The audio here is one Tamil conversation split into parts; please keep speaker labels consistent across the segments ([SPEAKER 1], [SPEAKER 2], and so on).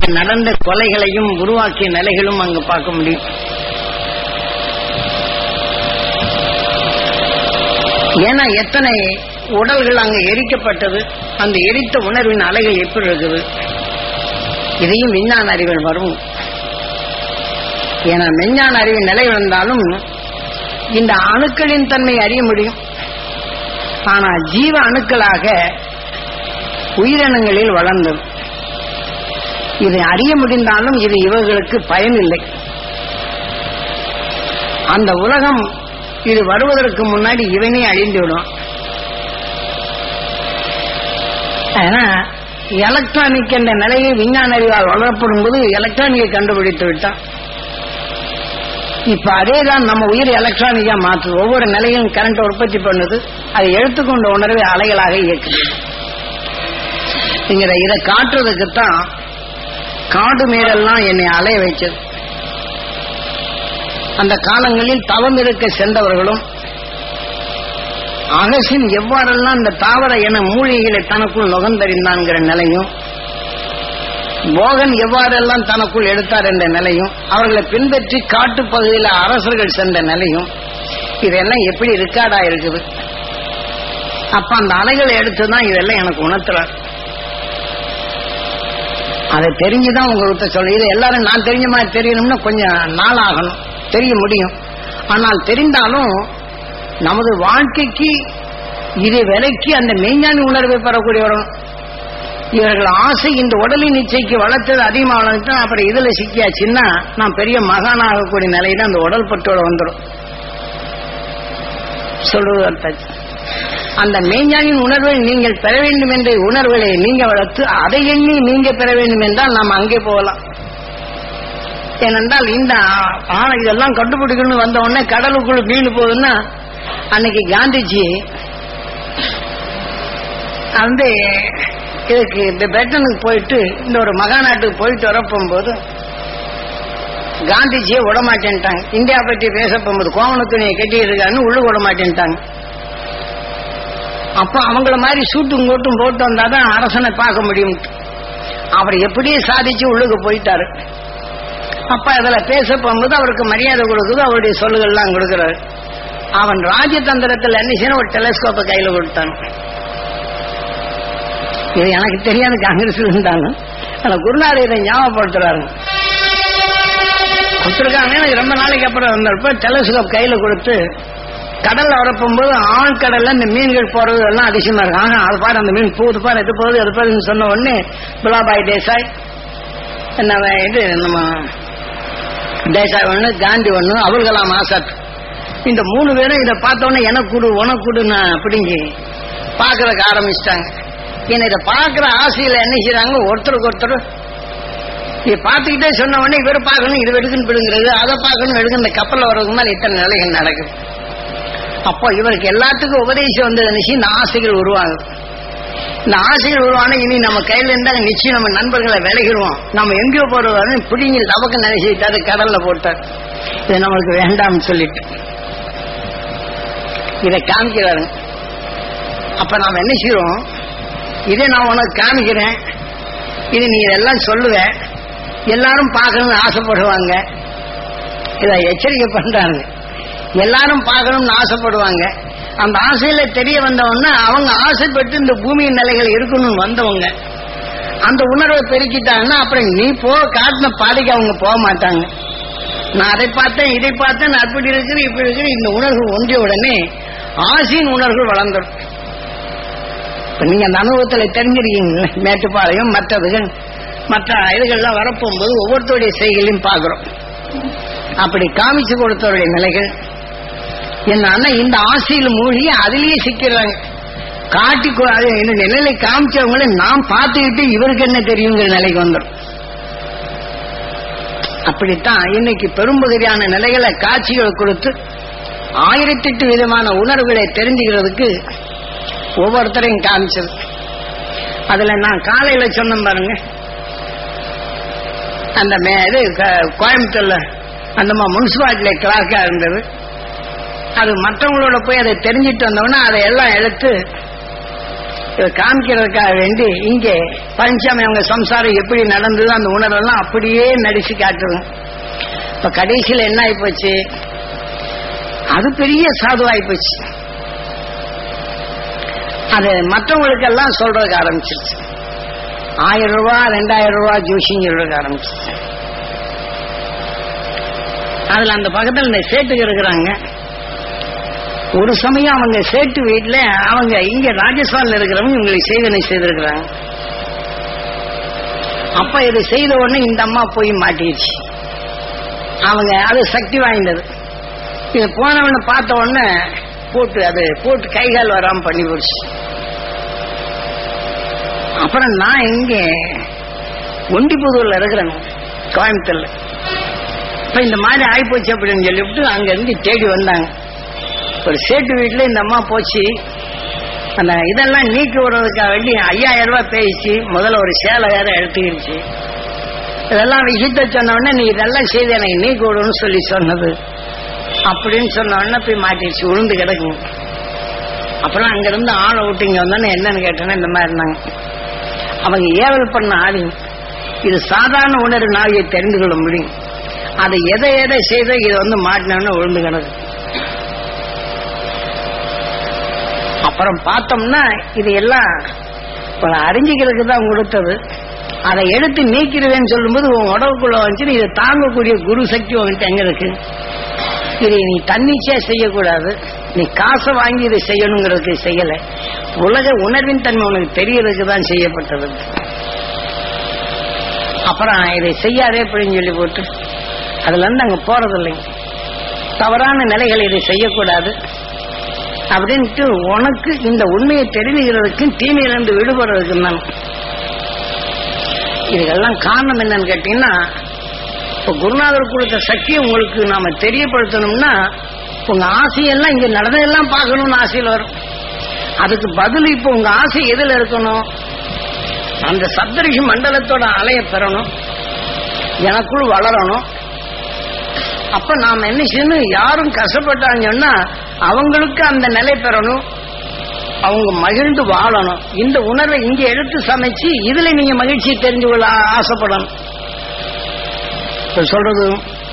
[SPEAKER 1] நடந்த கொலைகளையும் உருவாக்கிய நிலைகளும் அங்கு பார்க்க முடியும் ஏன்னா எத்தனை உடல்கள் அங்கு எரிக்கப்பட்டது அந்த எரித்த உணர்வின் அலைகள் எப்படி இருக்குது இதையும் விஞ்ஞான அறிவில் வரும் ஏன்னா விஞ்ஞான அறிவின் நிலை வந்தாலும் இந்த அணுக்களின் தன்மை அறிய முடியும் ஆனா ஜீவ அணுக்களாக உயிரினங்களில் வளர்ந்தது இதை அறிய முடிந்தாலும் இது இவர்களுக்கு பயனில்லை அந்த உலகம் இது வருவதற்கு முன்னாடி இவனே அழிந்துவிடும் ஏன்னா எலக்ட்ரானிக் என்ற நிலையை விஞ்ஞான அறிவால் வளரப்படும் போது எலக்ட்ரானிக்கை கண்டுபிடித்து விட்டான் இப்ப அதே தான் நம்ம உயிர் எலக்ட்ரானிக்கா மாற்றுது ஒவ்வொரு நிலையும் கரண்ட் உற்பத்தி பண்ணுது அதை எடுத்துக்கொண்ட உணர்வை அலைகளாக இயக்குது இங்க இதை காட்டுறதுக்குத்தான் காடு மேடெல்லாம் என்னை அலைய வைச்சது அந்த காலங்களில் தவம் இருக்க சென்றவர்களும் அகசின் எவ்வாறெல்லாம் இந்த தாவர என மூலிகைகளை தனக்குள் நுகர்ந்தறிந்தான்கிற நிலையும் போகன் எவ்வாறெல்லாம் தனக்குள் எடுத்தார் என்ற நிலையும் அவர்களை பின்பற்றி காட்டுப் பகுதியில் அரசர்கள் சென்ற நிலையும் இதெல்லாம் எப்படி ரெக்கார்டா இருக்குது அப்ப அந்த அலைகளை எடுத்துதான் இதெல்லாம் எனக்கு உணர்த்துறார் அதை தெரிஞ்சுதான் உங்ககிட்ட சொல்ல இது எல்லாரும் நான் தெரிஞ்ச மாதிரி தெரியணும்னா கொஞ்சம் நாள் ஆகணும் தெரிய முடியும் ஆனால் தெரிந்தாலும் நமது வாழ்க்கைக்கு இதை விலைக்கு அந்த மெய்ஞானி உணர்வை பெறக்கூடியவரும் இவர்கள் ஆசை இந்த உடலின் இச்சைக்கு வளர்த்தது அதிகமாக வளர்த்து அப்புறம் இதுல சிக்கியாச்சுன்னா நான் பெரிய மகானாகக்கூடிய நிலையில அந்த உடல் பற்றோட வந்துடும் சொல்லுவது அந்த மெய்ஞானின் உணர்வை நீங்கள் பெற வேண்டும் என்ற உணர்வுகளை நீங்க வளர்த்து அதை எண்ணி நீங்க பெற வேண்டும் என்றால் நாம் அங்கே போகலாம் ஏனென்றால் இந்த ஆனா இதெல்லாம் கண்டுபிடிக்கணும்னு வந்த உடனே கடலுக்குள்ள மீன் போகுதுன்னா அன்னைக்கு காந்திஜி வந்து இதுக்கு இந்த பிரிட்டனுக்கு போயிட்டு இந்த ஒரு மகாநாட்டுக்கு போயிட்டு வரப்போகும்போது காந்திஜியை விட மாட்டேன்ட்டாங்க இந்தியா பற்றி பேச போகும்போது கோவண துணியை கட்டிட்டு இருக்கான்னு உள்ள விட மாட்டேன்ட்டாங்க அப்ப அவங்கள மாதிரி சூட்டும் கோட்டும் போட்டு வந்தாதான் அரசனை பார்க்க முடியும் அவர் எப்படியே சாதிச்சு உள்ளுக்கு போயிட்டாரு அப்ப அதுல பேச போகும்போது அவருக்கு மரியாதை கொடுக்குது அவருடைய சொல்லுகள்லாம் கொடுக்கிறாரு அவன் ராஜதந்திரத்தில் என்ன செய்யணும் ஒரு டெலிஸ்கோப்பை கையில கொடுத்தான் இது எனக்கு தெரியாது காங்கிரஸ் இருந்தாலும் ஆனா குருநாதர் இதை ஞாபகப்படுத்துறாரு கொடுத்துருக்காங்க எனக்கு ரொம்ப நாளைக்கு அப்புறம் வந்தப்ப டெலிஸ்கோப் கையில கொடுத்து கடல்ல வரப்போகும்போது ஆழ்கடல்ல இந்த மீன்கள் போறது எல்லாம் அதிசயமா இருக்கு ஆனா அது பாரு அந்த மீன் போகுது பாரு இது போகுது அது போகுதுன்னு சொன்ன உடனே குலாபாய் தேசாய் என்ன இது நம்ம தேசாய் ஒண்ணு காந்தி ஒண்ணு அபுல் கலாம் ஆசாத் இந்த மூணு பேரும் இதை பார்த்த உடனே எனக்கு கொடு உனக்கு கொடு நான் பிடிங்கி பாக்குறதுக்கு ஆரம்பிச்சிட்டாங்க என்ன இதை பாக்குற ஆசையில என்ன செய்யறாங்க ஒருத்தருக்கு ஒருத்தர் இதை பார்த்துக்கிட்டே சொன்ன உடனே இவரை பார்க்கணும் இது எடுக்குன்னு பிடுங்கிறது அதை பார்க்கணும் எடுக்க இந்த கப்பல்ல வர்றதுக்கு மேல இத்தனை நிலைகள் நடக்குது அப்போ இவருக்கு எல்லாத்துக்கும் உபதேசம் வந்தது நிச்சயம் இந்த ஆசைகள் உருவாகுது இந்த ஆசைகள் உருவான இனி நம்ம கையில இருந்தா நிச்சயம் நம்ம நண்பர்களை விலகிடுவோம் நம்ம எங்கேயோ போறது பிடிங்கி தவக்க நினைச்சிட்டாரு கடல்ல போட்டார் இது நம்மளுக்கு வேண்டாம்னு சொல்லிட்டு இதை காமிக்கிறாருங்க அப்ப நாம என்ன செய்யறோம் இதை நான் உனக்கு காமிக்கிறேன் இது நீ இதெல்லாம் சொல்லுவ எல்லாரும் பார்க்கணும்னு ஆசைப்படுவாங்க இதை எச்சரிக்கை பண்றாங்க எல்லாரும் பார்க்கணும்னு ஆசைப்படுவாங்க அந்த ஆசையில தெரிய வந்தவொன்னா அவங்க ஆசைப்பட்டு இந்த பூமியின் நிலைகள் இருக்கணும்னு வந்தவங்க அந்த உணர்வை பெருக்கிட்டாங்கன்னா அப்புறம் நீ போ காட்டின பாதைக்கு அவங்க போக மாட்டாங்க நான் அதை பார்த்தேன் இதை பார்த்தேன் அப்படி இருக்குது இப்படி இருக்குது இந்த உணர்வு ஒன்றிய உடனே ஆசையின் உணர்வு வளர்ந்துடும் இப்ப நீங்க அந்த அனுபவத்துல தெரிஞ்சிருக்கீங்களே மேட்டுப்பாளையம் மற்றதுகள் மற்ற இதுகள்லாம் வரப்போகும்போது ஒவ்வொருத்தருடைய செய்கைகளையும் பார்க்கிறோம் அப்படி காமிச்சு கொடுத்தவருடைய நிலைகள் என்னன்னா இந்த ஆசையில் மூழ்கி அதிலேயே சிக்கிறாங்க காட்டி கொ- அது இந்த நிலையில காமிச்சவங்களை நாம் பார்த்துக்கிட்டு இவருக்கு என்ன தெரியுங்கிற நிலைக்கு வந்துடும் அப்படித்தான் இன்னைக்கு பெரும்பகுதியான நிலைகளை காட்சிகள் கொடுத்து ஆயிரத்தெட்டு விதமான உணர்வுகளை தெரிஞ்சுக்கிறதுக்கு ஒவ்வொருத்தரையும் காமிச்சது அதுல நான் காலையில சொன்னேன் பாருங்க அந்த மே இது க- கோயம்புத்தூர்ல அந்த முனிசிபாலிட்டியில கிளார்க்கா இருந்தது அது மற்றவங்களோட போய் அதை தெரிஞ்சிட்டு வந்தோம்னா அதை எல்லாம் எடுத்து இதை காமிக்கிறதுக்காக வேண்டி இங்கே பழனிசாமி அவங்க சம்சாரம் எப்படி நடந்தது அந்த உணர்வெல்லாம் அப்படியே நடிச்சு காட்டுது இப்ப கடைசியில என்ன ஆயிப்போச்சு அது பெரிய சாதுவாகி போச்சு அது மற்றவங்களுக்கெல்லாம் சொல்றதுக்கு ஆரம்பிச்சிருச்சு ஆயிரம் ரூபாய் ரெண்டாயிரம் ரூபாய் ஜூஷிங் சொல்றதுக்கு ஆரம்பிச்சிருச்சு அதுல அந்த பக்கத்துல இந்த சேட்டுக்கு இருக்கிறாங்க ஒரு சமயம் அவங்க சேட்டு வீட்டுல அவங்க இங்க ராஜஸ்தான்ல இருக்கிறவங்க இவங்களுக்கு செய்வனை செய்திருக்கிறாங்க அப்ப இது செய்த உடனே இந்த அம்மா போய் மாட்டிடுச்சு அவங்க அது சக்தி வாய்ந்தது இது போனவன பார்த்த உடனே போட்டு அது போட்டு கை கால் வராம பண்ணி போச்சு அப்புறம் நான் இங்க ஒண்டிப்புதூர்ல இருக்கிறேன் கோயம்புத்தூர்ல இப்ப இந்த மாதிரி ஆயிப்போச்சு அப்படின்னு சொல்லிவிட்டு அங்க இருந்து தேடி வந்தாங்க ஒரு சேட்டு வீட்டுல இந்த அம்மா போச்சு அந்த இதெல்லாம் நீக்கி விடுறதுக்காக வேண்டி ஐயாயிரம் ரூபாய் பேசி முதல்ல ஒரு சேலை வேற எடுத்துக்கிடுச்சு இதெல்லாம் விஷயத்த சொன்ன உடனே நீ இதெல்லாம் செய்து எனக்கு நீக்கி விடணும்னு சொல்லி சொன்னது அப்படின்னு சொன்ன உடனே போய் மாட்டிடுச்சு உளுந்து கிடக்குங்க அப்புறம் அங்கிருந்து ஆளை விட்டு இங்க வந்தோன்னே என்னன்னு கேட்டேன்னா இந்த மாதிரி இருந்தாங்க அவங்க ஏவல் பண்ண ஆளுங்க இது சாதாரண உணர்வு நாவியை தெரிந்து கொள்ள முடியும் அதை எதை எதை செய்த இதை வந்து மாட்டினோன்னு விழுந்து கிடக்கு அப்புறம் பார்த்தோம்னா இது எல்லாம் இப்ப அறிஞ்சிக்கிறதுக்கு தான் கொடுத்தது அதை எடுத்து நீக்கிடுவேன்னு சொல்லும்போது உன் உடவுக்குள்ள வந்து இதை தாங்கக்கூடிய குரு சக்தி உங்ககிட்ட எங்க இருக்கு இதை நீ தன்னிச்சையா செய்யக்கூடாது நீ காசை வாங்கி இதை செய்யணுங்கிறதுக்கு செய்யல உலக உணர்வின் தன்மை உனக்கு தெரியறதுக்கு தான் செய்யப்பட்டது அப்புறம் இதை செய்யாதே அப்படின்னு சொல்லி போட்டு அதுல இருந்து அங்க போறது இல்லைங்க தவறான நிலைகள் இதை செய்யக்கூடாது அப்படின்ட்டு உனக்கு இந்த உண்மையை தெரிஞ்சுக்கிறதுக்கும் தீமையிலிருந்து விடுபடுறதுக்கும் தான் இதுக்கெல்லாம் காரணம் என்னன்னு கேட்டீங்கன்னா இப்ப குருநாதர் கொடுத்த சக்தியை உங்களுக்கு நாம தெரியப்படுத்தணும்னா உங்க ஆசையெல்லாம் இங்க நடந்ததெல்லாம் பார்க்கணும்னு ஆசையில் வரும் அதுக்கு பதில் இப்ப உங்க ஆசை எதுல இருக்கணும் அந்த சப்தரிஷி மண்டலத்தோட அலைய பெறணும் எனக்குள் வளரணும் அப்ப நாம என்ன செய்யணும் யாரும் கஷ்டப்பட்டாங்கன்னா அவங்களுக்கு அந்த நிலை பெறணும் அவங்க மகிழ்ந்து வாழணும் இந்த உணர்வை இங்க எடுத்து சமைச்சு இதுல நீங்க மகிழ்ச்சி தெரிஞ்சு கொள்ள ஆ- ஆசைப்படணும் இப்ப சொல்றது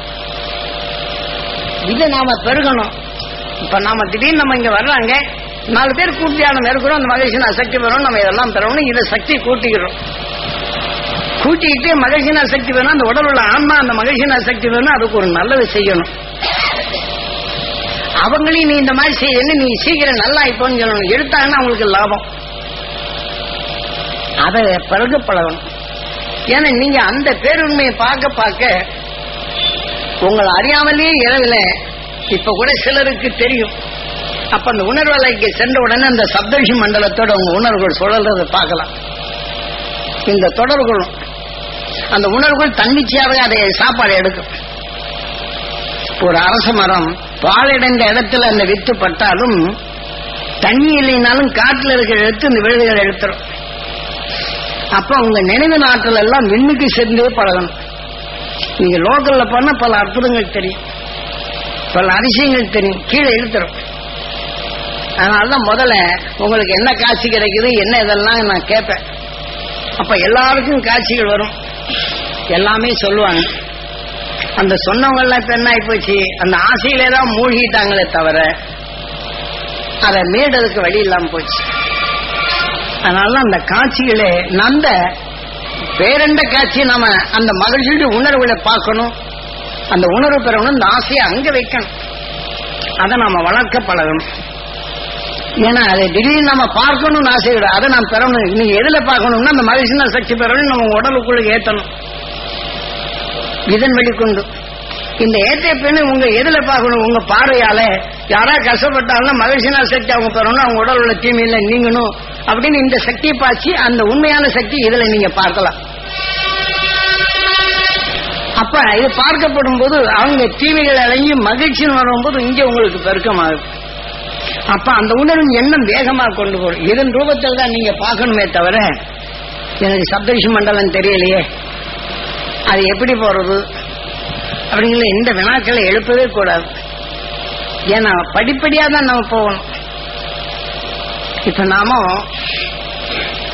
[SPEAKER 1] இதை நாம பெருகணும் இப்ப நாம திடீர்னு நம்ம இங்க வர்றாங்க நாலு பேர் கூட்டியான இருக்கிறோம் அந்த மகிழ்ச்சி நான் சக்தி பெறணும் நம்ம இதெல்லாம் பெறணும் இதை சக்தி கூட்டிக்கிறோம் கூட்டிக்கிட்டு மகிழ்ச்சினா சக்தி வேணும் அந்த உடல் உள்ள ஆன்மா அந்த மகிழ்ச்சினா சக்தி வேணும் அதுக்கு ஒரு நல்லது செய்யணும் அவங்களையும் நீ இந்த மாதிரி செய்யணும் நீ சீக்கிரம் நல்லா இப்போன்னு சொல்லணும் எடுத்தாங்கன்னா அவங்களுக்கு லாபம் அதை பழக பழகணும் ஏன்னா நீங்க அந்த பேருண்மையை பார்க்க பார்க்க உங்களை அறியாமலேயே இரவுல இப்ப கூட சிலருக்கு தெரியும் அப்ப அந்த உணர்வலைக்கு சென்ற உடனே அந்த சப்தரிஷி மண்டலத்தோட உங்க உணர்வுகள் சுழல்றதை பார்க்கலாம் இந்த தொடர்களும் அந்த உணர்வுகள் தன்னிச்சையாக அதை சாப்பாடு எடுக்கும் ஒரு அரச மரம் பாலடைந்த இடத்துல அந்த வித்து பட்டாலும் தண்ணி இல்லைனாலும் காட்டுல இருக்கிற எடுத்து இந்த விழுதுகள் எடுத்துரும் அப்ப உங்க நினைவு நாட்கள் எல்லாம் விண்ணுக்கு சென்றே பழகணும் நீங்க லோக்கல்ல பண்ண பல அற்புதங்கள் தெரியும் பல அதிசயங்கள் தெரியும் கீழே இழுத்துரும் அதனாலதான் முதல்ல உங்களுக்கு என்ன காட்சி கிடைக்குது என்ன இதெல்லாம் நான் கேட்பேன் அப்ப எல்லாருக்கும் காட்சிகள் வரும் எல்லாமே சொல்லுவாங்க அந்த சொன்னவங்க எல்லாம் இப்ப என்ன ஆகி போச்சு அந்த ஆசையிலே தான் மூழ்கிட்டாங்களே தவிர அதை மீறதுக்கு வழி இல்லாம போச்சு அதனால அந்த காட்சிகளே நந்த பேரண்ட காட்சி நாம அந்த மகிழ்ச்சியுடைய உணர்வுகளை பார்க்கணும் அந்த உணர்வு பெறணும் இந்த ஆசையை அங்க வைக்கணும் அதை நாம வளர்க்க பழகணும் ஏன்னா அதை திடீர்னு நம்ம பார்க்கணும்னு ஆசை கிடையாது அதை நாம் பெறணும் நீங்க எதுல பார்க்கணும்னா அந்த மகிழ்ச்சினா சக்தி பெறணும் நம்ம உடலுக்குள்ள ஏத்தணும் இதன் வெளிக்கொண்டு இந்த ஏற்ற பெண்ணு உங்க எதுல பார்க்கணும் உங்க பார்வையால யாரா கஷ்டப்பட்டாலும் மகிழ்ச்சினா சக்தி அவங்க பெறணும் அவங்க உடல் உள்ள தீமையில நீங்கணும் அப்படின்னு இந்த சக்தியை பாய்ச்சி அந்த உண்மையான சக்தி இதுல நீங்க பார்க்கலாம் அப்ப இது பார்க்கப்படும் போது அவங்க தீமைகள் அடங்கி மகிழ்ச்சின்னு வரும்போது இங்க உங்களுக்கு பெருக்கமாகும் அப்ப அந்த உணர்வின் எண்ணம் வேகமா கொண்டு போகும் இதன் ரூபத்தில் தான் நீங்க பார்க்கணுமே தவிர எனக்கு சப்தரிஷி மண்டலம் தெரியலையே அது எப்படி போறது அப்படிங்கிற இந்த வினாக்களை எழுப்பவே கூடாது ஏன்னா படிப்படியா தான் நம்ம போகணும் இப்ப நாம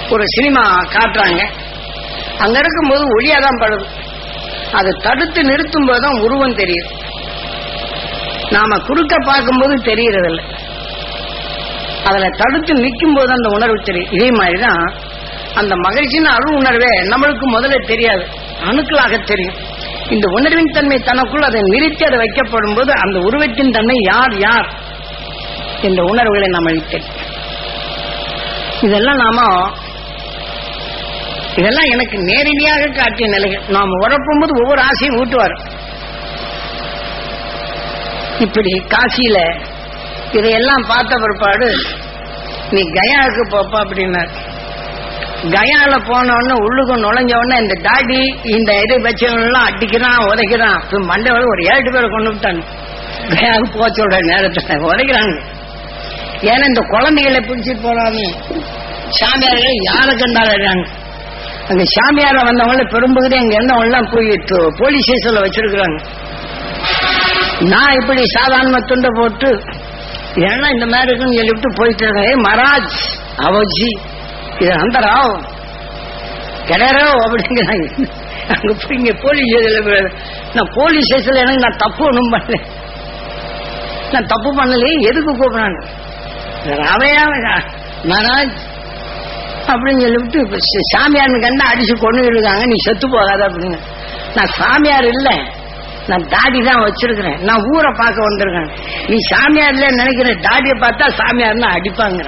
[SPEAKER 1] ஒரு சினிமா காட்டுறாங்க அங்க இருக்கும்போது ஒளியா தான் படுது அதை தடுத்து நிறுத்தும் போதுதான் உருவம் தெரியுது நாம குறுக்க பார்க்கும்போது தெரியறதில்லை அதுல தடுத்து நிற்கும் போது அந்த உணர்வு தெரியும் இதே மாதிரிதான் அந்த மகிழ்ச்சியின் அருள் உணர்வே நம்மளுக்கு முதல்ல தெரியாது அணுக்களாக தெரியும் இந்த உணர்வின் தன்மை தனக்குள் அதை நிறுத்தி அதை வைக்கப்படும் போது அந்த உருவத்தின் தன்மை யார் யார் என்ற உணர்வுகளை நம்மளுக்கு தெரியும் இதெல்லாம் நாம இதெல்லாம் எனக்கு நேரடியாக காட்டிய நிலைகள் நாம் உறப்பும் போது ஒவ்வொரு ஆசையும் ஊட்டுவார் இப்படி காசியில இதையெல்லாம் பார்த்த பிற்பாடு நீ கயாவுக்கு போப்பா அப்படின்னார் கயால போன உடனே உள்ளுக்கு நுழைஞ்ச உடனே இந்த தாடி இந்த இது வச்சவங்கெல்லாம் அடிக்கிறான் உதைக்கிறான் இப்ப மண்டபம் ஒரு ஏழு பேரை கொண்டு விட்டாங்க கயாவுக்கு போக சொல்ற நேரத்துல உதைக்கிறாங்க ஏன்னா இந்த குழந்தைகளை பிடிச்சிட்டு போனாங்க சாமியார்கள் யாரை கண்டாடுறாங்க அங்க சாமியார வந்தவங்கள பெரும்பகுதி அங்க இருந்தவங்க போய் து- போலீஸ் ஸ்டேஷன்ல வச்சிருக்கிறாங்க நான் இப்படி சாதாரண துண்டை போட்டு ஏன்னா இந்த மாதிரி இருக்குன்னு சொல்லிவிட்டு போயிட்டு இருக்கேன் ஏய் மகாராஜ் அவஜி இது அந்த ராவ் கிடையாரோ அப்படிங்கிறாங்க அங்க போய் இங்க போலீஸ் ஸ்டேஷன்ல நான் போலீஸ் ஸ்டேஷன்ல எனக்கு நான் தப்பு ஒன்றும் பண்ணல நான் தப்பு பண்ணலையே எதுக்கு கூப்பிடுறாங்க ராவையா மகாராஜ் அப்படின்னு சொல்லிவிட்டு இப்ப ச- சாமியார்னு கண்டா அடிச்சு கொண்டு இருக்காங்க நீ செத்து போகாத அப்படின்னு நான் சாமியார் இல்ல நான் தாடி தான் வச்சிருக்கிறேன் நான் ஊரை பார்க்க வந்திருக்கேன் நீ சாமியார்ல நினைக்கிற தாடியை பார்த்தா சாமியார்னு அடிப்பாங்க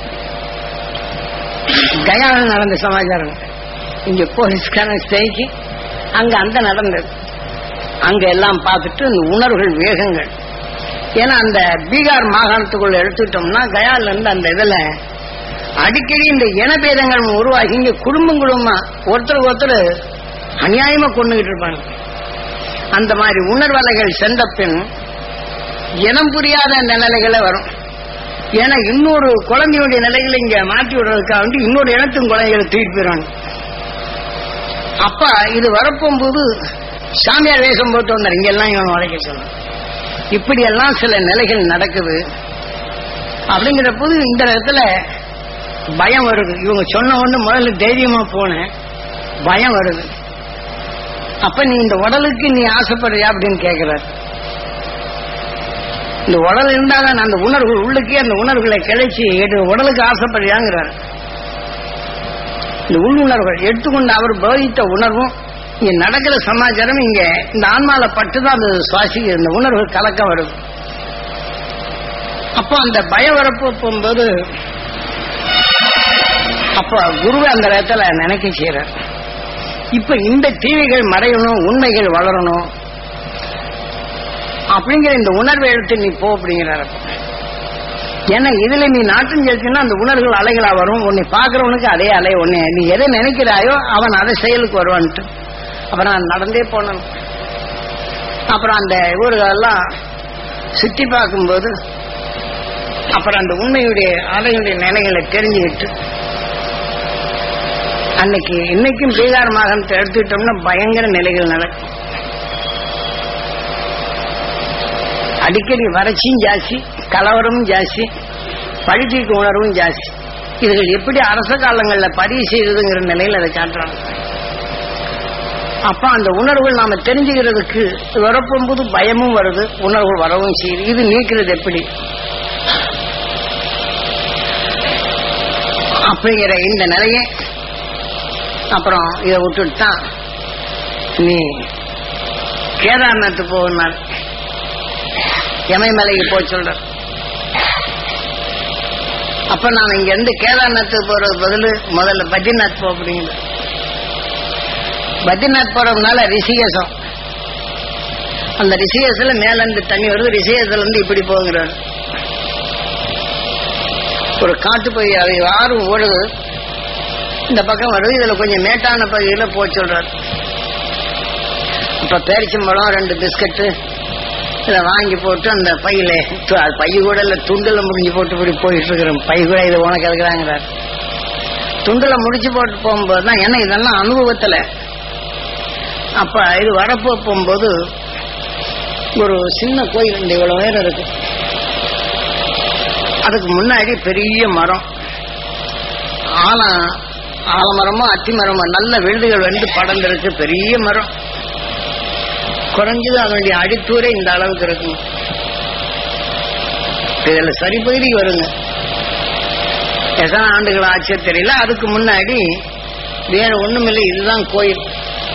[SPEAKER 1] கயாவில் நடந்த சமாச்சாரம் இங்க போலீஸ்காரன் ஸ்டேஜி அங்க அந்த நடந்தது அங்க எல்லாம் பார்த்துட்டு இந்த உணர்வுகள் வேகங்கள் ஏன்னா அந்த பீகார் மாகாணத்துக்குள்ள எடுத்துட்டோம்னா கயால இருந்து அந்த இதுல அடிக்கடி இந்த இனபேதங்கள் உருவாகி இங்க குடும்பம் குடும்பமா ஒருத்தர் ஒருத்தர் அநியாயமா கொண்டுகிட்டு இருப்பாங்க அந்த மாதிரி உணர்வலைகள் சென்ற பின் இனம் புரியாத அந்த நிலைகளை வரும் ஏன்னா இன்னொரு குழந்தையுடைய நிலைகளை இங்க மாற்றி விடுறதுக்காக வேண்டி இன்னொரு இனத்தின் குழந்தைகளை தூக்கிட்டு போயிடுவாங்க அப்ப இது வரப்போகும்போது சாமியார் வேஷம் போட்டு வந்தார் இங்கெல்லாம் இவன் உழைக்க சொல்லணும் இப்படி எல்லாம் சில நிலைகள் நடக்குது அப்படிங்கிற போது இந்த இடத்துல பயம் வருது இவங்க சொன்ன ஒண்ணு முதல்ல தைரியமா போனேன் பயம் வருது அப்ப நீ இந்த உடலுக்கு நீ ஆசைப்படுறியா அப்படின்னு கேட்கிறார் இந்த உடல் இருந்தாதான் அந்த உணர்வு உள்ளுக்கே அந்த உணர்வுகளை கிளச்சி எடு உடலுக்கு ஆசைப்படுறியாங்கிறார் இந்த உள்ளுணர்வுகள் எடுத்துக்கொண்டு அவர் போதித்த உணர்வும் இங்க நடக்கிற சமாச்சாரம் இங்க இந்த ஆன்மால பட்டுதான் அந்த சுவாசி இந்த உணர்வு கலக்கம் வருது அப்போ அந்த பயம் வரப்பு போகும்போது அப்ப குருவை அந்த இடத்துல நினைக்க செய்யறார் இப்ப இந்த தீமைகள் மறையணும் உண்மைகள் வளரணும் அப்படிங்கிற இந்த உணர்வை எடுத்து நீ போ அப்படிங்கிறார் ஏன்னா இதுல நீ நாட்டம் செலுத்தினா அந்த உணர்வுகள் அலைகளா வரும் உன்னை பாக்குறவனுக்கு அதே அலை உன்னை நீ எதை நினைக்கிறாயோ அவன் அதை செயலுக்கு வருவான்ட்டு அப்புறம் நான் நடந்தே போனேன் அப்புறம் அந்த ஊர்களெல்லாம் சுத்தி பார்க்கும்போது அப்புறம் அந்த உண்மையுடைய அலையுடைய நிலைகளை தெரிஞ்சுக்கிட்டு அன்னைக்கு இன்னைக்கும் பீகார் மாகாணத்தை எடுத்துக்கிட்டோம்னா பயங்கர நிலைகள் நடக்கும் அடிக்கடி வறட்சியும் ஜாஸ்தி கலவரமும் ஜாஸ்தி பழித்தீக்கு உணர்வும் ஜாஸ்தி இதுகள் எப்படி அரச காலங்கள்ல பதிவு செய்ததுங்கிற நிலையில் அதை காட்டுறாங்க அப்ப அந்த உணர்வுகள் நாம தெரிஞ்சுக்கிறதுக்கு வரப்போகும்போது பயமும் வருது உணர்வு வரவும் செய்யுது இது நீக்கிறது எப்படி அப்படிங்கிற இந்த நிலையை அப்புறம் இதை விட்டுட்டு தான் நீ கேதார்நாத் போகணும் யமைமலைக்கு போக சொல்ற அப்ப நான் இங்க இருந்து கேதார்நாத் போறது பதிலு முதல்ல பத்ரிநாத் போ அப்படிங்கிற பத்ரிநாத் போறதுனால ரிஷிகேசம் அந்த ரிஷிகேசில் மேல இருந்து தண்ணி வருது ரிஷிகேசில இருந்து இப்படி போங்கிறார் ஒரு காட்டு பகுதி அது யாரும் ஓடுது இந்த பக்கம் வருது இதுல கொஞ்சம் மேட்டான பகுதியில போக சொல்றாரு அப்ப பேரிச்சம்பழம் ரெண்டு பிஸ்கட்டு இதை வாங்கி போட்டு அந்த பையில து- அது பைய கூட இல்ல துண்டுல முடிஞ்சு போட்டு இப்படி போயிட்டு இருக்கிறோம் பை கூட இது உனக்கு எதுக்குறாங்கிறார் துண்டுல முடிச்சு போட்டு போகும்போது தான் ஏன்னா இதெல்லாம் அனுபவத்துல அப்ப இது வரப்போ போகும்போது ஒரு சின்ன கோயில் இந்த இவ்வளவு உயரம் இருக்கு அதுக்கு முன்னாடி பெரிய மரம் ஆனா ஆலமரமோ அத்தி மரமோ நல்ல விழுதுகள் வந்து படர்ந்திருக்கு பெரிய மரம் குறைஞ்சது அதனுடைய அடித்தூரே இந்த அளவுக்கு இருக்கும் இதுல சரி பகுதிக்கு வருங்க எத்தனை ஆண்டுகள் ஆச்சோ தெரியல அதுக்கு முன்னாடி வேற ஒண்ணுமில்லை இதுதான் கோயில்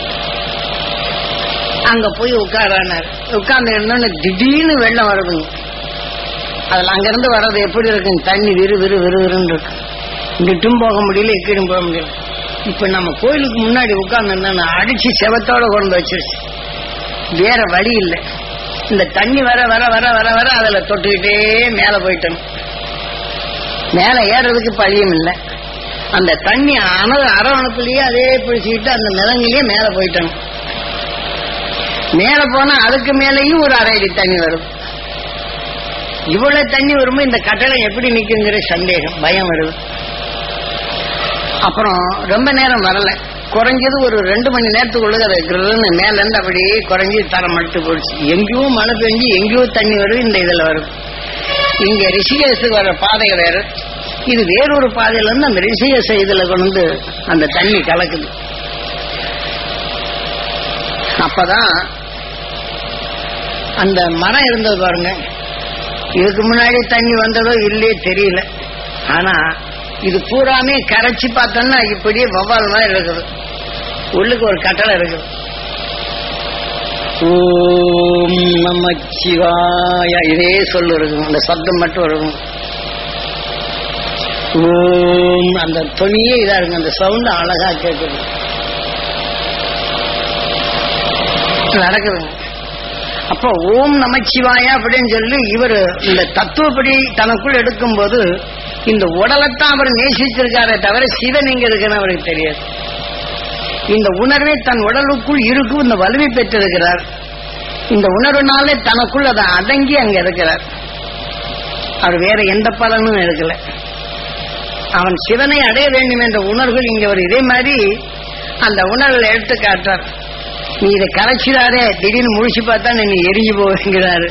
[SPEAKER 1] அங்க போய் உட்காரானார் உட்கார்ந்து இருந்தோன்னு திடீர்னு வெள்ளம் வருதுங்க அதுல அங்கிருந்து வர்றது எப்படி இருக்குங்க தண்ணி விறு விறு விறு விறுன்னு இருக்கு இங்கிட்டும் போக முடியல இக்கிட்டும் போக முடியல இப்ப நம்ம கோயிலுக்கு முன்னாடி உட்கார்ந்து அடிச்சு செவத்தோட கொண்டு வச்சிருச்சு வேற வழி இல்லை இந்த தண்ணி வர வர வர வர வர அதுல தொட்டுக்கிட்டே மேல போயிட்டணும் மேல ஏறதுக்கு பழியும் இல்லை அந்த தண்ணி அணு அரவணைப்புலயே அதே பிடிச்சுக்கிட்டு அந்த மிதங்கிலேயே மேல போயிட்டணும் மேல போனா அதுக்கு மேலேயும் ஒரு அரை அடி தண்ணி வரும் இவ்வளவு தண்ணி வரும்போது இந்த கட்டளை எப்படி நிக்குங்கிற சந்தேகம் பயம் வருது அப்புறம் ரொம்ப நேரம் வரல குறைஞ்சது ஒரு ரெண்டு மணி நேரத்துக்குள்ள அதை கிருன்னு மேல இருந்து அப்படியே குறைஞ்சி தரம் மட்டு போயிடுச்சு எங்கேயோ மழை பெஞ்சு எங்கேயோ தண்ணி வருது இந்த இதுல வரும் இங்க ரிஷிகேஷுக்கு வர பாதை வேற இது வேறொரு பாதையில இருந்து அந்த ரிஷிகேஷ இதுல கொண்டு வந்து அந்த தண்ணி கலக்குது அப்பதான் அந்த மரம் இருந்தது பாருங்க இதுக்கு முன்னாடி தண்ணி வந்ததோ இல்லையே தெரியல ஆனா இது பூராமே கரைச்சி பார்த்தோம்னா இப்படியே வவ்வால் மாதிரி இருக்குது உள்ளுக்கு ஒரு கட்டளை இருக்குது ஓம் நமச்சிவாய இதே சொல்லு இருக்கும் அந்த சப்தம் மட்டும் இருக்கும் ஓம் அந்த தொனியே இதா இருக்கு அந்த சவுண்ட் அழகா கேட்குது நடக்குதுங்க அப்போ ஓம் நமச்சிவாயா அப்படின்னு சொல்லி இவர் இந்த தத்துவப்படி தனக்குள் எடுக்கும்போது இந்த உடலைத்தான் அவர் நேசிச்சிருக்காரே தவிர சிவன் இங்க இருக்குன்னு அவருக்கு தெரியாது இந்த உணர்வை தன் உடலுக்குள் இருக்கும் இந்த வலிமை பெற்றிருக்கிறார் இந்த உணர்வுனாலே தனக்குள் அதை அடங்கி அங்க இருக்கிறார் அவர் வேற எந்த பலனும் இருக்கல அவன் சிவனை அடைய வேண்டும் என்ற உணர்வுகள் இங்க ஒரு இதே மாதிரி அந்த உணர்வுகளை எடுத்து காட்டுறார் நீ இதை கரைச்சிடாரே திடீர்னு முழிச்சு பார்த்தா நீ எரிஞ்சு போகிறாரு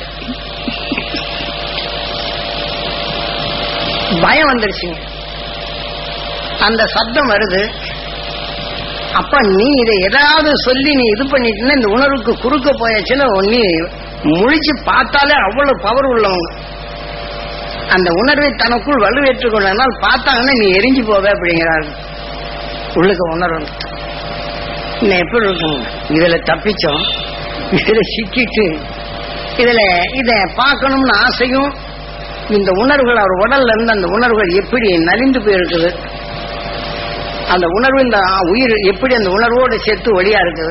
[SPEAKER 1] பயம் வந்துருச்சுங்க அந்த சப்தம் வருது அப்ப நீ இதை ஏதாவது சொல்லி நீ இது பண்ணிட்டுன்னா இந்த உணர்வுக்கு குறுக்க போயாச்சுன்னா நீ முழிச்சு பார்த்தாலே அவ்வளவு பவர் உள்ளவங்க அந்த உணர்வை தனக்குள் வலுவேற்றுக் கொண்டனால் பார்த்தாங்கன்னா நீ எரிஞ்சு போவ அப்படிங்கிறாரு உள்ளுக்கு உணர்வு இன்னும் எப்படி இருக்கும் இதுல தப்பிச்சோம் இதுல சிக்கிட்டு இதுல இத பார்க்கணும்னு ஆசையும் இந்த உணர்வுகள் அவர் உடல்ல இருந்து அந்த உணர்வுகள் எப்படி நலிந்து போயிருக்குது அந்த உணர்வு இந்த உயிர் எப்படி அந்த உணர்வோடு சேர்த்து ஒளியா இருக்குது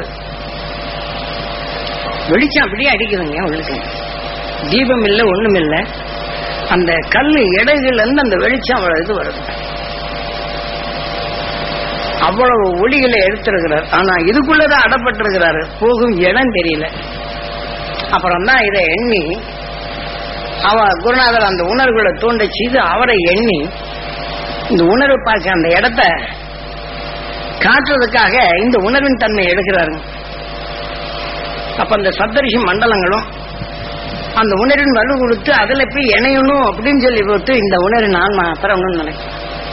[SPEAKER 1] வெளிச்சம் அப்படியே அடிக்குதுங்க உங்களுக்கு தீபம் இல்லை ஒண்ணும் இல்லை அந்த கல் எடைகள்ல இருந்து அந்த வெளிச்சம் அவ்வளவு இது வருது அவ்வளவு ஒளிகளை எடுத்திருக்கிறார் ஆனா இதுக்குள்ளதான் அடப்பட்டிருக்கிறாரு போகும் இடம் தெரியல அப்புறம் தான் இதை எண்ணி அவ குருநாதர் அந்த உணர்வுகளை தூண்ட செய்து அவரை எண்ணி இந்த உணர்வு பார்க்க அந்த இடத்த காட்டுறதுக்காக இந்த உணர்வின் தன்மை எடுக்கிறாருங்க அப்ப அந்த சப்தரிஷி மண்டலங்களும் அந்த உணர்வின் வலு கொடுத்து அதுல போய் இணையணும் அப்படின்னு சொல்லி போட்டு இந்த உணர்வின் ஆன்மா பெறணும்னு நினைக்கிறேன்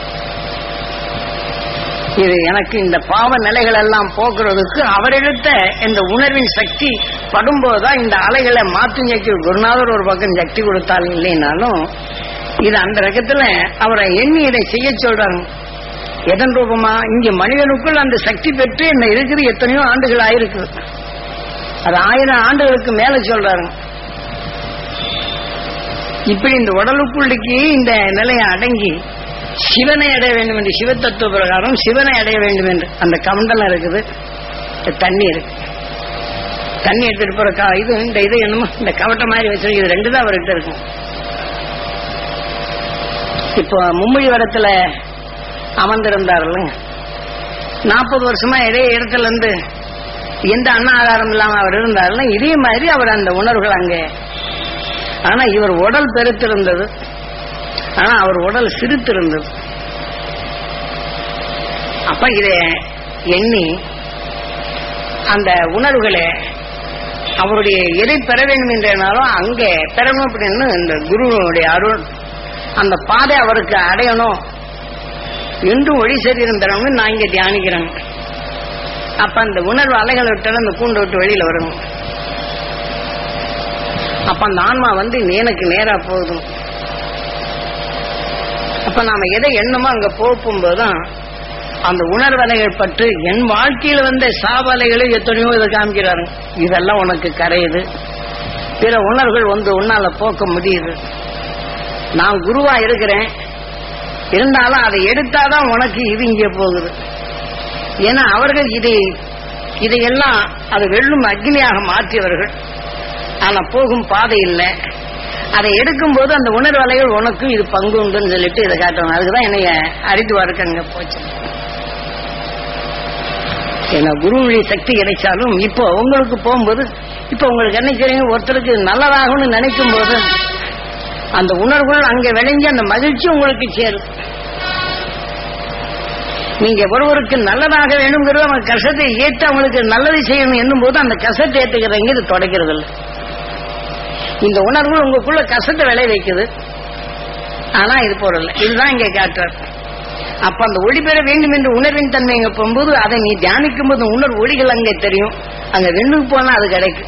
[SPEAKER 1] இது எனக்கு இந்த பாவ நிலைகள் எல்லாம் போக்குறதுக்கு அவர் எடுத்த இந்த உணர்வின் சக்தி படும்போதுதான் இந்த அலைகளை மாற்றி ஞக்கி குருநாதர் ஒரு பக்கம் சக்தி கொடுத்தால் இல்லைனாலும் இது அந்த ரகத்துல அவரை எண்ணி இதை செய்ய சொல்றாங்க எதன் ரூபமா இங்க மனிதனுக்குள் அந்த சக்தி பெற்று என்ன இருக்குது எத்தனையோ ஆண்டுகள் ஆயிருக்கு அது ஆயிரம் ஆண்டுகளுக்கு மேல சொல்றாங்க இப்படி இந்த உடலுக்குள்ளுக்கு இந்த நிலையை அடங்கி சிவனை அடைய வேண்டும் என்று சிவத்தத்துவ பிரகாரம் சிவனை அடைய வேண்டும் என்று அந்த கமண்டலம் இருக்குது தண்ணி இருக்கு தண்ணி எடுத்துட்டு போற கா இது இந்த இது என்னமோ இந்த கவட்டை மாதிரி வச்சிருக்கு இது ரெண்டு தான் அவர்கிட்ட இருக்கும் இப்போ மும்மொழி வரத்துல அமர்ந்திருந்தாருல்ல நாற்பது வருஷமா இதே இடத்துல இருந்து எந்த அண்ணா ஆதாரம் இல்லாம அவர் இருந்தாருல இதே மாதிரி அவர் அந்த உணர்வுகள் அங்கே ஆனா இவர் உடல் பெருத்திருந்தது ஆனா அவர் உடல் சிரித்திருந்தது அப்ப இத எண்ணி அந்த உணர்வுகளை அவருடைய எதை பெற வேண்டும் என்றாலும் அங்கே பெறணும் அப்படின்னு இந்த குருவனுடைய அருள் அந்த பாதை அவருக்கு அடையணும் என்றும் ஒளி சரீரம் பெறணும்னு நான் இங்க தியானிக்கிறேன் அப்ப அந்த உணர்வு அலைகளை விட்டாலும் அந்த கூண்டை விட்டு வெளியில வரணும் அப்ப அந்த ஆன்மா வந்து எனக்கு நேரா போதும் அப்ப நாம எதை எண்ணமோ அங்க போகும்போதுதான் அந்த உணர்வலைகள் பட்டு என் வாழ்க்கையில வந்த சாவலைகளை எத்தனையோ இதை காமிக்கிறாரு இதெல்லாம் உனக்கு கரையுது பிற உணர்வுகள் வந்து உன்னால போக்க முடியுது நான் குருவா இருக்கிறேன் இருந்தாலும் அதை எடுத்தாதான் உனக்கு இது இங்கே போகுது ஏன்னா அவர்கள் இதை இதையெல்லாம் அது வெள்ளும் அக்னியாக மாற்றியவர்கள் ஆனா போகும் பாதை இல்லை அதை எடுக்கும்போது அந்த உணர்வு அலைகள் உனக்கும் இது பங்கு உண்டுன்னு சொல்லிட்டு இதை காட்டணும் அதுக்குதான் என்னைய அறித்துவாருக்கு அங்க போச்சு ஏன்னா குருவுடைய சக்தி கிடைச்சாலும் இப்போ உங்களுக்கு போகும்போது இப்போ உங்களுக்கு என்ன செய்றீங்க ஒருத்தருக்கு நல்லதாகும்னு நினைக்கும் போது அந்த உணர்வுகள் அங்க விளைஞ்சு அந்த மகிழ்ச்சி உங்களுக்கு சேரும் நீங்க ஒருவருக்கு நல்லதாக வேணுங்கிறது அவங்க கஷ்டத்தை ஏற்று அவங்களுக்கு நல்லது செய்யணும் என்னும் போது அந்த கஷ்டத்தை ஏற்றுக்கிறவங்க இது தொடக்கிறது இல்லை இந்த உணர்வு உங்களுக்குள்ள கஷ்டத்தை விளை வைக்குது ஆனா இது போறல இதுதான் இங்க காட்டுறார் அப்ப அந்த ஒளி பெற வேண்டும் என்ற உணர்வின் தன்மை இங்க போகும்போது அதை நீ தியானிக்கும் போது உணர்வு ஒளிகள் அங்கே தெரியும் அங்க வெண்ணுக்கு போனா அது கிடைக்கும்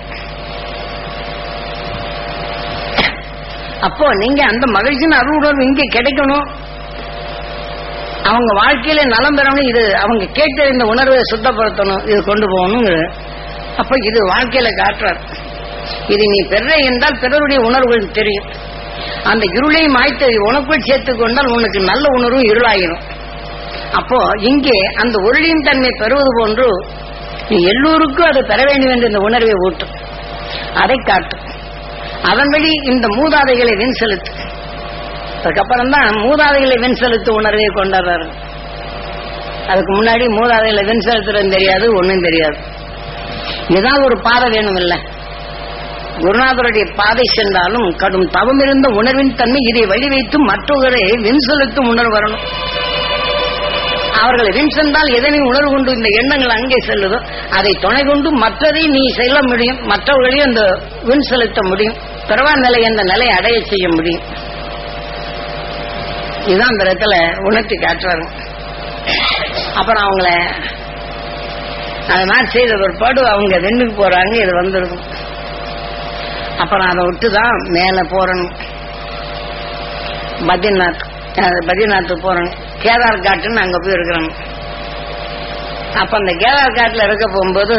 [SPEAKER 1] அப்போ நீங்க அந்த மகிழ்ச்சியின் அருள் உணர்வு இங்க கிடைக்கணும் அவங்க வாழ்க்கையில நலம் பெறணும் இது அவங்க கேட்ட இந்த உணர்வை சுத்தப்படுத்தணும் இது கொண்டு போகணும் அப்ப இது வாழ்க்கையில காட்டுறார் இது நீ பெற என்றால் பிறருடைய உணர்வுகள் தெரியும் அந்த இருளை மாய்த்து உனக்குள் சேர்த்துக் கொண்டால் உனக்கு நல்ல உணர்வும் இருளாயிரும் அப்போ இங்கே அந்த ஒளியின் தன்மை பெறுவது போன்று நீ எல்லோருக்கும் அது பெற வேண்டும் என்ற இந்த உணர்வை ஊட்டும் அதை காட்டும் அதன் வழி இந்த மூதாதைகளை வெண் செலுத்து அதுக்கப்புறம் தான் மூதாதைகளை வெண் செலுத்து உணர்வை கொண்டாடுறாரு அதுக்கு முன்னாடி மூதாதைகளை வெண் செலுத்துறது தெரியாது ஒண்ணும் தெரியாது ஏதாவது ஒரு பாதை வேணும் இல்லை குருநாதருடைய பாதை சென்றாலும் கடும் தவம் இருந்த உணர்வின் தன்மை இதை வழி வைத்து மற்றவர்களை வெண் செலுத்தும் உணர்வு வரணும் அவர்களை வெண் சென்றால் எதனை உணர்வு கொண்டு இந்த எண்ணங்கள் அங்கே செல்லுதோ அதை துணை கொண்டு மற்றதை நீ செல்ல முடியும் மற்றவர்களையும் அந்த வெண் செலுத்த முடியும் பிறவா நிலை அந்த நிலையை அடைய செய்ய முடியும் இதுதான் அந்த இடத்துல உணர்த்தி காட்டுறாங்க அப்புறம் அவங்கள அதனால் செய்த ஒரு பாடு அவங்க வெண்ணுக்கு போறாங்க இது வந்துருக்கும் அப்புறம் அதை விட்டு தான் மேலே போறணும் பத்ரிநாத் அஹ் பத்ரிநாத் போறோம் கேதார் காட்டுன்னு அங்க போய் இருக்கிறோம் அப்ப அந்த கேதார் காட்டுல இருக்க போகும்போது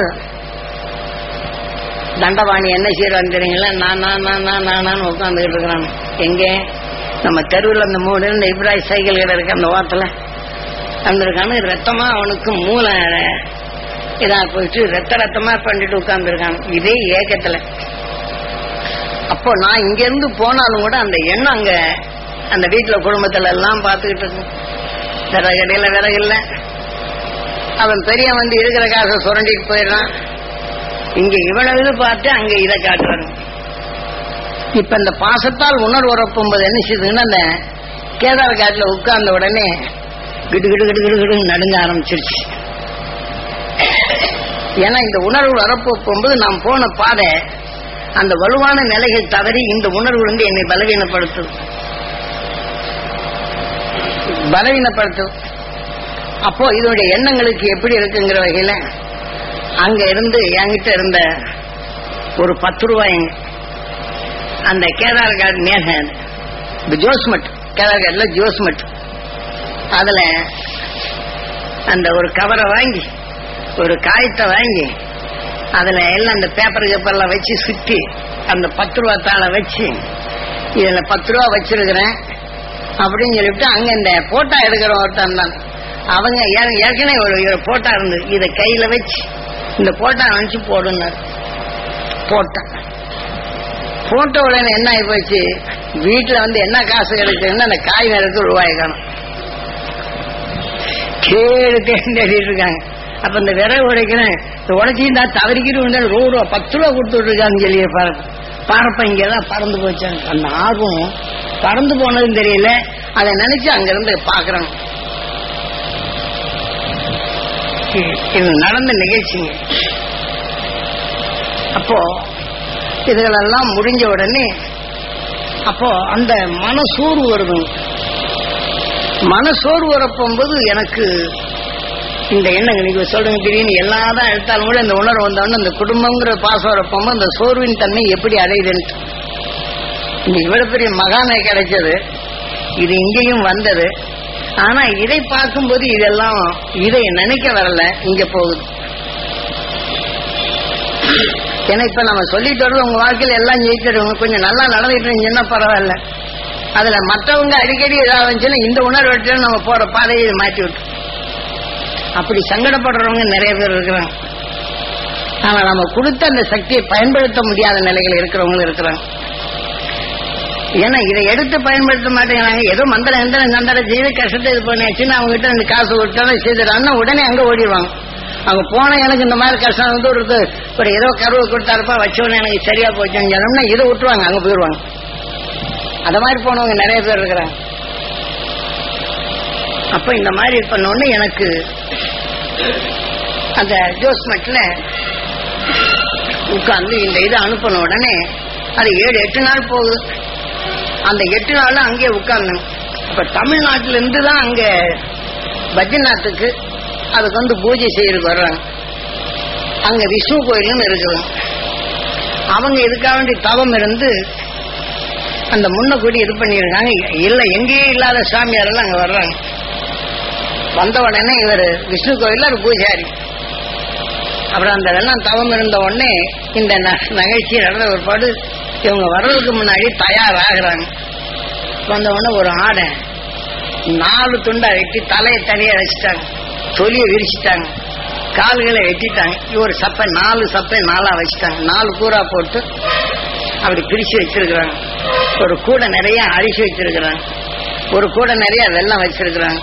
[SPEAKER 1] தண்டபாணி என்ன செய்யறான்னு தெரியுங்களா நான் நான் நான் நான் நான் நான் உட்காந்துக்கிட்டு இருக்கிறான் எங்கே நம்ம தெருவில் அந்த மூணு இந்த இப்ராஹிம் சைக்கிள் கடை இருக்கு அந்த ஓரத்தில் வந்திருக்கானு ரத்தமா அவனுக்கு மூளை இதா போயிட்டு ரத்த ரத்தமா பண்ணிட்டு உட்கார்ந்துருக்கான் இதே ஏக்கத்துல அப்போ நான் இங்க இருந்து போனாலும் கூட அந்த எண்ணம் அங்க அந்த வீட்டுல குடும்பத்துல எல்லாம் பார்த்துக்கிட்டு இருக்கும் விறகு கடையில விறகு இல்ல அவன் பெரிய வந்து இருக்கிற காசை சுரண்டிட்டு போயிடுறான் இங்க இவ்வளவு இது பார்த்து அங்க இதை காட்டுறாங்க இப்ப இந்த பாசத்தால் உணர்வு உறப்பும்போது என்ன செய்யுதுன்னா அந்த கேதார காட்டுல உட்கார்ந்த உடனே கிடு கிடு கிடு கிடு கிடு நடுங்க ஆரம்பிச்சிருச்சு ஏன்னா இந்த உணர்வு வரப்பு போகும்போது நாம் போன பாதை அந்த வலுவான நிலைகள் தவறி இந்த உணர்வு வந்து என்னை பலவீனப்படுத்தும் பலவீனப்படுத்தும் அப்போ இதனுடைய எண்ணங்களுக்கு எப்படி இருக்குங்கிற வகையில அங்க இருந்து என்கிட்ட இருந்த ஒரு பத்து ரூபாய்ங்க அந்த கேதார் கார்டு மேக ஜோஸ்மட் கேதார் கார்டுல ஜோஸ்மட் அதுல அந்த ஒரு கவரை வாங்கி ஒரு காயத்தை வாங்கி அதுல எல்லாம் அந்த பேப்பர் கேப்பர்லாம் வச்சு சுத்தி அந்த பத்து ரூபா தாளை வச்சு இதுல பத்து ரூபா வச்சிருக்கிறேன் அப்படின்னு சொல்லிட்டு அங்க இந்த போட்டோ எடுக்கிற ஒருத்தன் தான் அவங்க ஏ- ஏற்கனவே ஒரு ஒரு போட்டோ இருந்து இதை கையில வச்சு இந்த போட்டோ அனுப்பிச்சு போடுனார் போட்டேன் போட்ட உடனே என்ன ஆகி போச்சு வீட்டுல வந்து என்ன காசு கிடைக்குதுன்னா அந்த காய் நேரத்துக்கு ரூபாய் காணும் கேடு தேடி இருக்காங்க அப்ப இந்த விறகு உடைக்கிறேன் இந்த உடைச்சிருந்தா தவறிக்கிட்டு ரோடு பத்து ரூபா கொடுத்துட்டு இருக்காங்க சொல்லி பாரு பாரப்ப இங்கதான் பறந்து போச்சாங்க அந்த ஆர்வம் பறந்து போனதும் தெரியல அதை நினைச்சு அங்கிருந்து பாக்குறாங்க இது நடந்த நிகழ்ச்சிங்க அப்போ இதுகளெல்லாம் முடிஞ்ச உடனே அப்போ அந்த மனசூறு வருது மனசோர்வு வரப்போகும்போது எனக்கு இந்த எண்ணங்கள் நீங்க சொல்றீங்க திடீர்னு எல்லாம் தான் எடுத்தாலும் கூட இந்த உணர்வு வந்தோடனே இந்த குடும்பங்கிற பாசம் வரப்போகும்போது இந்த சோர்வின் தன்மை எப்படி அடையுதுன்ட்டு இந்த இவ்வளவு பெரிய மகானை கிடைச்சது இது இங்கேயும் வந்தது ஆனா இதை பார்க்கும்போது இதெல்லாம் இதை நினைக்க வரல இங்க போகுது ஏன்னா இப்ப நம்ம சொல்லிட்டு வர்றது உங்க வாழ்க்கையில எல்லாம் ஜெயிச்சிடுவோங்க கொஞ்சம் நல்லா நடந்துட்டு இருந்துச்சுன்னா பரவாயில்ல அதுல மற்றவங்க அடிக்கடி ஏதாவது வந்துச்சுன்னா இந்த உணர்வு எடுத்து நம்ம போற பாதையை மாற்றி விட்டு அப்படி சங்கடப்படுறவங்க நிறைய பேர் இருக்கிறாங்க ஆனா நம்ம கொடுத்த அந்த சக்தியை பயன்படுத்த முடியாத நிலைகள் இருக்கிறவங்களும் இருக்கிறாங்க ஏன்னா இதை எடுத்து பயன்படுத்த மாட்டேங்கிறாங்க ஏதோ மந்திரம் எந்திரம் சந்தரம் செய்து கஷ்டத்தை இது பண்ணியாச்சுன்னு அவங்க கிட்ட இந்த காசு விட்டாலும் செய்துறாங்கன்னா உடனே அங்க ஓடிடுவாங்க அவங்க போன எனக்கு இந்த மாதிரி கஷ்டம் வந்து ஒரு இது, ஒரு ஏதோ கருவை கொடுத்தாருப்பா வச்சோன்னு எனக்கு சரியா போச்சுன்னு சொன்னோம்னா இதை விட்டுருவாங்க அங்க போயிடுவாங்க அந்த மாதிரி போனவங்க நிறைய பேர் இருக்கிறாங்க அப்ப இந்த மாதிரி பண்ணோன்னு எனக்கு அந்த ஜோஸ்மெட்ல உட்கார்ந்து இந்த இதை அனுப்பின உடனே அது ஏழு எட்டு நாள் போகுது அந்த எட்டு நாள் அங்கேயே உட்கார்ந்தேன் இப்ப தமிழ்நாட்டில இருந்து தான் அங்க பத்ரிநாத்துக்கு அதுக்கு வந்து பூஜை செய்யறதுக்கு வர்றாங்க அங்க விஷ்ணு கோயிலும் இருக்குது அவங்க இதுக்காக வேண்டி தவம் இருந்து அந்த முன்னக்கூடி இது பண்ணியிருக்காங்க இல்ல எங்கேயும் இல்லாத சாமியார் எல்லாம் அங்க வர்றாங்க வந்த உடனே இவர் விஷ்ணு கோயில்ல ஒரு பூஜாரி அப்புறம் அந்த வெள்ளம் தவம் இருந்த உடனே இந்த ந- நிகழ்ச்சி நடந்த ஒரு பாடு இவங்க வர்றதுக்கு முன்னாடி தயாராகிறாங்க வந்த உடனே ஒரு ஆடை நாலு துண்டா வெட்டி தலையை தனியா வச்சுட்டாங்க தொலியை விரிச்சிட்டாங்க கால்களை வெட்டிட்டாங்க ஒரு சப்பை நாலு சப்பை நாலா வச்சுட்டாங்க நாலு கூரா போட்டு அப்படி பிரிச்சு வச்சிருக்கிறாங்க ஒரு கூடை நிறைய அரிசி வச்சிருக்கிறாங்க ஒரு கூடை நிறைய வெல்லம் வச்சிருக்கிறாங்க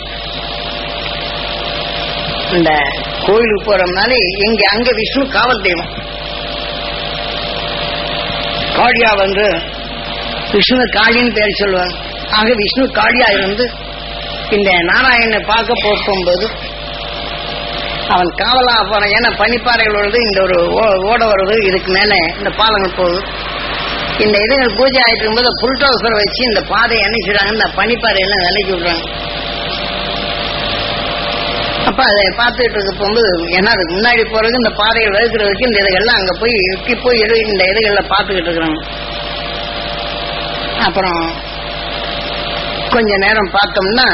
[SPEAKER 1] இந்த கோயிலுக்கு போறோம்னாலே இங்க அங்க விஷ்ணு காவல் தெய்வம் காளியா வந்து விஷ்ணு காளின்னு பேர் சொல்லுவாங்க ஆக விஷ்ணு காளியா இருந்து இந்த நாராயணனை பார்க்க போகும்போது அவன் காவலா போறான் ஏன்னா பனிப்பாறைகள் வருது இந்த ஒரு ஓ- ஓட வருது இதுக்கு மேல இந்த பாலங்கள் போகுது இந்த இதுகள் பூஜை ஆயிட்டு இருக்கும்போது புல்டோசர் வச்சு இந்த பாதையை அணைச்சிடுறாங்க இந்த பனிப்பாறையெல்லாம் விலைக்கு விடுறாங்க அப்ப அதை பார்த்துட்டு இருக்க போகும்போது ஏன்னா அதுக்கு முன்னாடி போறது இந்த பாதைகள் வகுக்கிறதுக்கு இந்த இதுகள்லாம் அங்க போய் எட்டி போய் எது இந்த இதுகள்ல பார்த்துக்கிட்டு இருக்கிறாங்க அப்புறம் கொஞ்ச நேரம் பார்த்தோம்னா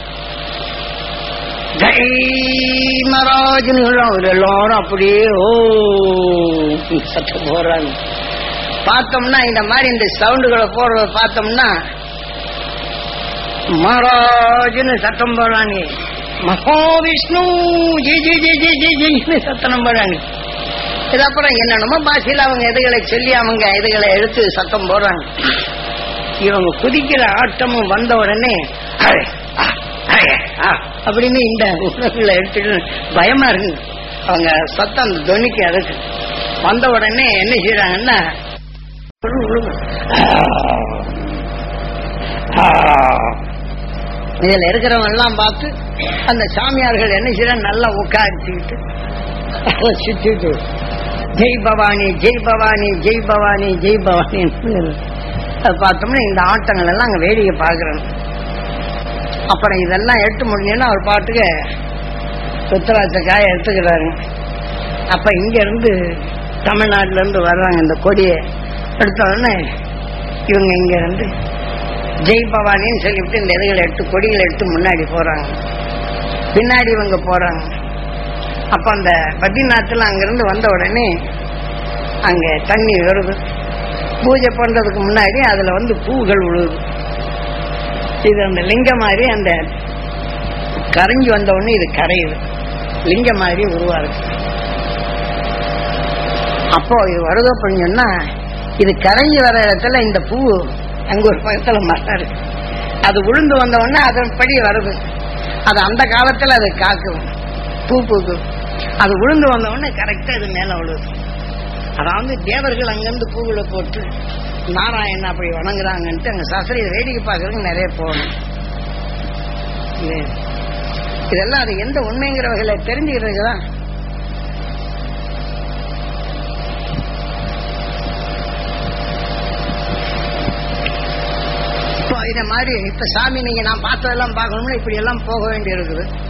[SPEAKER 1] மராஜ்னு ஒரு எல்லாரும் அப்படியே ஓ சத்தம் போடுறாங்க பார்த்தோம்னா இந்த மாதிரி இந்த சவுண்டுகளை போடுறத பார்த்தோம்னா மகாராஜ்னு சத்தம் போடுறாங்க மகாவிஷ்ணு ஜி ஜி ஜி ஜி ஜி ஜின்னு சத்தனம் போடுறாங்க இது அப்புறம் என்னென்னமோ பாஷையில் அவங்க இதுகளை சொல்லி அவங்க இதுகளை எடுத்து சத்தம் போடுறாங்க இவங்க குதிக்கிற ஆட்டமும் வந்த உடனே அழே, ஆ, அழே, ஆ, அப்படின்னு இந்த உணவுகளை எடுத்துட்டு பயமா இருக்கு அவங்க சத்தம் அந்த துணிக்கு அதுக்கு வந்த உடனே என்ன செய்யறாங்கன்னா உழு, உழுகு. ஆ, ஆ. இதுல இருக்கிறவங்க எல்லாம் பார்த்து அந்த சாமியார்கள் என்ன செய்யறாங்க நல்லா உட்காந்துக்கிட்டு சுத்திட்டு ஜெய் பவானி ஜெய் பவானி ஜெய் பவானி ஜெய் பவானி அது பார்த்தோம்னா இந்த ஆட்டங்கள் எல்லாம் அங்க வேடிக்கை பார்க்கறோம் அப்புறம் இதெல்லாம் எடுத்து முடிஞ்சோன்னா அவர் பாட்டுக்கு ருத்ராட்ச காய எடுத்துக்கிறாரு அப்ப இங்க இருந்து தமிழ்நாட்டுல இருந்து வர்றாங்க இந்த கொடியை எடுத்த உடனே இவங்க இங்க இருந்து ஜெய் பவானின்னு சொல்லிவிட்டு இந்த இதுகளை எடுத்து கொடிகளை எடுத்து முன்னாடி போறாங்க பின்னாடி இவங்க போறாங்க அப்ப அந்த பத்ரிநாத்துல அங்கிருந்து வந்த உடனே அங்க தண்ணி வருது பூஜை பண்றதுக்கு முன்னாடி அதுல வந்து பூகள் விழுது இது அந்த லிங்கம் மாதிரி அந்த கரைஞ்சி வந்த உடனே இது கரையுது லிங்கம் மாதிரி உருவாகுது அப்போ இது வருதோ அப்படின்னு சொன்னா இது கரைஞ்சி வர இடத்துல இந்த பூ அங்க ஒரு பக்கத்துல மரம் இருக்கு அது உளுந்து வந்த உடனே அதன்படி வருது அது அந்த காலத்துல அது காக்கும் பூ பூக்கும் அது உளுந்து வந்த உடனே கரெக்டா இது மேல விழுது அதாவது தேவர்கள் அங்கிருந்து பூவுல போட்டு நாராயணன் அப்படி வணங்குறாங்கன்ட்டு அங்க சாஸ்திரி இதை வேடிக்கை பார்க்கறதுக்கு நிறைய போகணும் இது இதெல்லாம் அது எந்த உண்மைங்கிற வகையில தெரிஞ்சுக்கிறதுக்கு தான் இப்போ இத மாதிரி இப்ப சாமி நீங்க நான் பார்த்ததெல்லாம் பார்க்கணும்னா இப்படி எல்லாம் போக வேண்டி இருக்குது